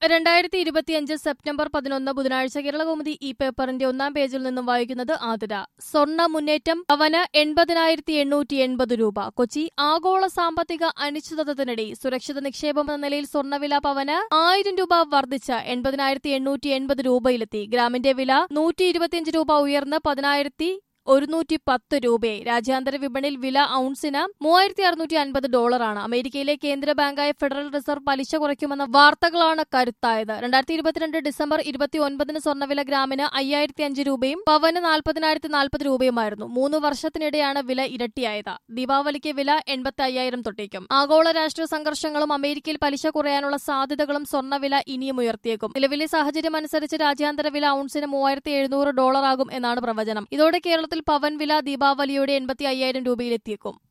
രണ്ടായിരത്തി ഇരുപത്തിയഞ്ച് സെപ്റ്റംബർ പതിനൊന്ന് ബുധനാഴ്ച കേരളകൗമുദി ഈ പേപ്പറിന്റെ ഒന്നാം പേജിൽ നിന്നും വായിക്കുന്നത് ആതിര സ്വർണ്ണ മുന്നേറ്റം പവന് എൺപതിനായിരത്തി എണ്ണൂറ്റി എൺപത് രൂപ കൊച്ചി ആഗോള സാമ്പത്തിക അനിശ്ചിതത്വത്തിനിടെ സുരക്ഷിത നിക്ഷേപം എന്ന നിലയിൽ സ്വർണ്ണവില പവന് ആയിരം രൂപ വർദ്ധിച്ച് എൺപതിനായിരത്തി എണ്ണൂറ്റി എൺപത് രൂപയിലെത്തി ഗ്രാമിന്റെ വില നൂറ്റി ഇരുപത്തിയഞ്ച് രൂപ ഉയർന്ന് പതിനായിരത്തി ഒരുന്നൂറ്റി പത്ത് രൂപയായി രാജ്യാന്തര വിപണിയിൽ വില ഔൺസിന് മൂവായിരത്തി അറുന്നൂറ്റി അൻപത് ഡോളറാണ് അമേരിക്കയിലെ കേന്ദ്ര ബാങ്കായ ഫെഡറൽ റിസർവ് പലിശ കുറയ്ക്കുമെന്ന വാർത്തകളാണ് കരുത്തായത് രണ്ടായിരത്തി ഇരുപത്തിരണ്ട് ഡിസംബർ ഇരുപത്തി ഒൻപതിന് സ്വർണ്ണവില ഗ്രാമിന് അയ്യായിരത്തി അഞ്ച് രൂപയും പവന് നാൽപ്പതിനായിരത്തി നാൽപ്പത് രൂപയുമായിരുന്നു മൂന്ന് വർഷത്തിനിടെയാണ് വില ഇരട്ടിയായത് ദീപാവലിക്ക് വില എൺപത്തി അയ്യായിരം തൊട്ടേക്കും ആഗോള രാഷ്ട്രീയ സംഘർഷങ്ങളും അമേരിക്കയിൽ പലിശ കുറയാനുള്ള സാധ്യതകളും സ്വർണ്ണവില ഇനിയും ഉയർത്തിയേക്കും നിലവിലെ സാഹചര്യം അനുസരിച്ച് രാജ്യാന്തര വില ഔൺസിന് മൂവായിരത്തി എഴുന്നൂറ് ഡോളറാകും എന്നാണ് പ്രവചനം ഇതോടെ കേരളത്തിൽ പവൻ വില ദീപാവലിയോടെ എൺപത്തി അയ്യായിരം രൂപയിലെത്തിയേക്കും